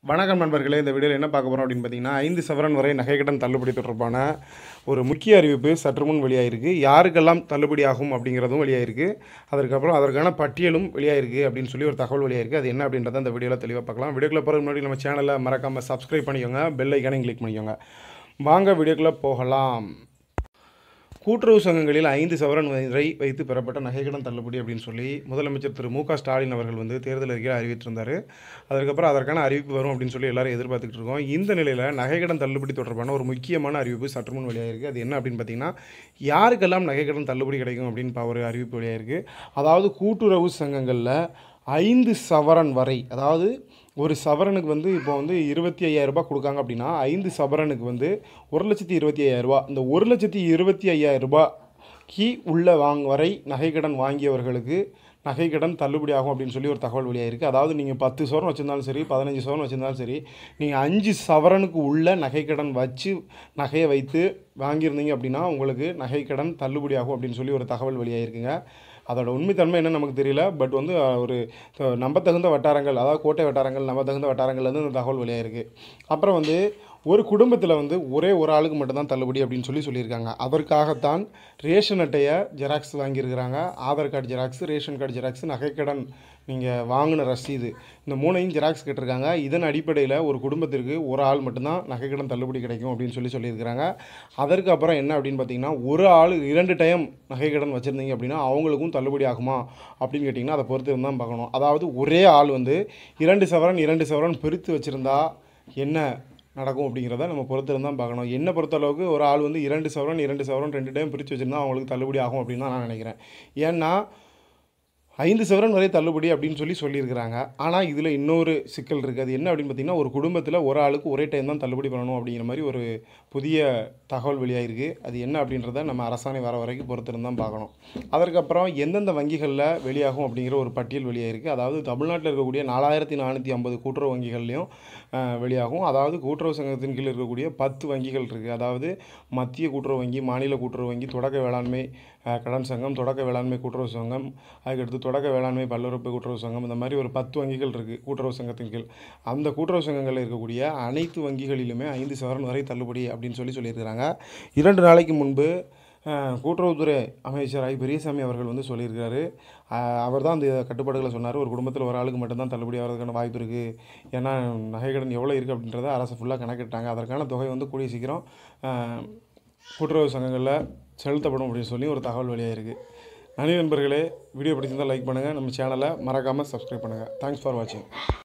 வணக்கம் நண்பர்களே இந்த வீடியோவில் என்ன பார்க்க போகிறோம் அப்படின்னு பார்த்தீங்கன்னா ஐந்து சவரன் வரை நகைக்கடன் தள்ளுபடி தொடர்பான ஒரு முக்கிய அறிவிப்பு சற்று முன் வெளியாயிருக்கு யாருக்கெல்லாம் தள்ளுபடி ஆகும் அப்படிங்கிறதும் வெளியாயிருக்கு அதற்கப்புறம் அதற்கான பட்டியலும் வெளியாயிருக்கு அப்படின்னு சொல்லி ஒரு தகவல் வெளியாயிருக்கு அது என்ன அப்படின்றத இந்த வீடியோவில் தெளிவாக பார்க்கலாம் வீடியோக்குள்ள போகிற முன்னாடி நம்ம சேனலை மறக்காமல் சப்ஸ்கிரைப் பண்ணிக்கோங்க பெல் ஐக்கானையும் கிளிக் பண்ணிக்கோங்க வாங்க வீடியோக்குள்ளே போகலாம் கூட்டுறவு சங்கங்களில் ஐந்து சவரன் வரை வைத்து பெறப்பட்ட நகைக்கடன் தள்ளுபடி அப்படின்னு சொல்லி முதலமைச்சர் திரு மு க ஸ்டாலின் அவர்கள் வந்து தேர்தல் அறிக்கையில் அறிவித்திருந்தார் அதற்கப்புறம் அதற்கான அறிவிப்பு வரும் அப்படின்னு சொல்லி எல்லாரும் எதிர்பார்த்துக்கிட்டு இருக்கோம் இந்த நிலையில் நகைக்கடன் தள்ளுபடி தொடர்பான ஒரு முக்கியமான அறிவிப்பு சற்று முன் வெளியாயிருக்கு அது என்ன அப்படின்னு பார்த்தீங்கன்னா யாருக்கெல்லாம் நகைக்கடன் தள்ளுபடி கிடைக்கும் அப்படின்னு பா- ஒரு அறிவிப்பு வெளியாயிருக்கு அதாவது கூட்டுறவு சங்கங்களில் ஐந்து சவரன் வரை அதாவது ஒரு சவரனுக்கு வந்து இப்போ வந்து இருபத்தி ஐயாயிரம் ரூபாய் கொடுக்காங்க அப்படின்னா ஐந்து சவரனுக்கு வந்து ஒரு லட்சத்தி இருபத்தி ஐயாயிரம் ரூபாய் இந்த ஒரு லட்சத்தி இருபத்தி ஐயாயிரம் ரூபாய்க்கு உள்ள வாங்க வரை நகைக்கடன் வாங்கியவர்களுக்கு நகைக்கடன் தள்ளுபடி ஆகும் அப்படின்னு சொல்லி ஒரு தகவல் வெளியாயிருக்கு அதாவது நீங்கள் பத்து சவரன் வச்சுருந்தாலும் சரி பதினஞ்சு சவரன் வச்சுருந்தாலும் சரி நீங்கள் அஞ்சு சவரனுக்கு உள்ள நகைக்கடன் வச்சு நகையை வைத்து வாங்கியிருந்தீங்க அப்படின்னா உங்களுக்கு நகைக்கடன் தள்ளுபடி ஆகும் அப்படின்னு சொல்லி ஒரு தகவல் வெளியாயிருக்குங்க அதோட உண்மைத்தன்மை என்ன நமக்கு தெரியல பட் வந்து அஹ், ஒரு த- நம்பத்தகுந்த வட்டாரங்கள் அதாவது கோட்டை வட்டாரங்கள் நம்பத்தகுந்த வட்டாரங்கள்லேருந்து இந்த தகவல் வெளியாயிருக்கு அப்புறம் வந்து ஒரு குடும்பத்தில் வந்து ஒரே ஒரு ஆளுக்கு மட்டும்தான் தள்ளுபடி அப்படின்னு சொல்லி சொல்லியிருக்காங்க அதற்காகத்தான் ரேஷன் அட்டையை ஜெராக்ஸ் வாங்கியிருக்கிறாங்க Aadhaar card xerox ration card xerox நகைக்கடன் நீங்கள் வாங்கின ரசீது இந்த மூணையும் ஜெராக்ஸ் கேட்டிருக்காங்க இதன் அடிப்படையில் ஒரு குடும்பத்திற்கு ஒரு ஆள் மட்டும்தான் நகைக்கடன் தள்ளுபடி கிடைக்கும் அப்படின்னு சொல்லி சொல்லியிருக்கிறாங்க அதற்கு அப்புறம் என்ன அப்படின்னு பார்த்தீங்கன்னா ஒரு ஆள் இரண்டு டைம் நகைக்கடன் வச்சுருந்தீங்க அப்படின்னா அவங்களுக்கும் தள்ளுபடி ஆகுமா அப்படின்னு கேட்டிங்கன்னா அதை பொறுத்து இருந்தால் பார்க்கணும் அதாவது ஒரே ஆள் வந்து இரண்டு சவரன் இரண்டு சவரன் பிரித்து வச்சுருந்தா என்ன நடக்கும் அப்படிங்கிறத நம்ம பொறுத்து இருந்தால் பார்க்கணும் என்ன பொறுத்தளவுக்கு ஒரு ஆள் வந்து இரண்டு சவரன் இரண்டு சவரன் ரெண்டு டைம் பிரித்து வச்சுருந்தா அவங்களுக்கு தள்ளுபடி ஆகும் அப்படின்னு தான் நான் நினைக்கிறேன் ஏன்னா ஐந்து சவரன் வரை தள்ளுபடி அப்படின்னு சொல்லி சொல்லியிருக்கிறாங்க ஆனால் இதில் இன்னொரு சிக்கல் இருக்குது அது என்ன அப்படின்னு பார்த்தீங்கன்னா ஒரு குடும்பத்தில் ஒரு ஆளுக்கு ஒரே டைம் தான் தள்ளுபடி பண்ணணும் அப்படிங்கிற மாதிரி ஒரு புதிய தகவல் வெளியாயிருக்கு அது என்ன அப்படின்றத நம்ம அரசாணை வர வரைக்கும் பொறுத்திருந்து தான் பார்க்கணும் அதற்கப்புறம் எந்தெந்த வங்கிகளில் வெளியாகும் அப்படிங்கிற ஒரு பட்டியல் வெளியாயிருக்கு அதாவது தமிழ்நாட்டில் இருக்கக்கூடிய நாலாயிரத்தி நானூற்றி ஐம்பது கூட்டுறவு வங்கிகள்லையும் அஹ், வெளியாகும் அதாவது கூட்டுறவு சங்கத்தின் கீழ் இருக்கக்கூடிய பத்து வங்கிகள் இருக்குது அதாவது மத்திய கூட்டுறவு வங்கி மாநில கூட்டுறவு வங்கி தொடக்க வேளாண்மை அஹ், கடன் சங்கம் தொடக்க வேளாண்மை கூட்டுறவு சங்கம் அதுக்கடுத்து தொடக்க வேளாண்மை பல்லுறுப்பு கூட்டுறவு சங்கம் இந்த மாதிரி ஒரு பத்து வங்கிகள் இருக்குது கூட்டுறவு சங்கத்தின் கீழ் அந்த கூட்டுறவு சங்கங்களில் இருக்கக்கூடிய அனைத்து வங்கிகளிலுமே ஐந்து சவரன் வரை தள்ளுபடி அப்படின்னு சொல்லி சொல்லியிருக்கிறாங்க இரண்டு நாளைக்கு முன்பு அஹ், கூட்டுறவுத்துறை அமைச்சர் ஐ பெரியசாமி அவர்கள் வந்து சொல்லியிருக்காரு அவர் தான் அந்த கட்டுப்பாடுகளை சொன்னார் ஒரு குடும்பத்தில் ஒரு ஆளுக்கு மட்டும்தான் தள்ளுபடி ஆகிறதுக்கான வாய்ப்பு இருக்குது ஏன்னா நகைக்கடன் எவ்வளோ இருக்குது அப்படின்றத அரசு ஃபுல்லாக கணக்கிட்டாங்க அதற்கான தொகை வந்து கூடிய சீக்கிரம் அஹ், கூட்டுறவு சங்கங்களில் செலுத்தப்படும் அப்படின்னு சொல்லி ஒரு தகவல் வெளியாயிருக்கு நன்றி நண்பர்களே வீடியோ பிடிச்சிருந்தால் லைக் பண்ணுங்கள் நம்ம சேனலை மறக்காமல் சப்ஸ்கிரைப் பண்ணுங்கள் தேங்க்ஸ் ஃபார் வாட்சிங்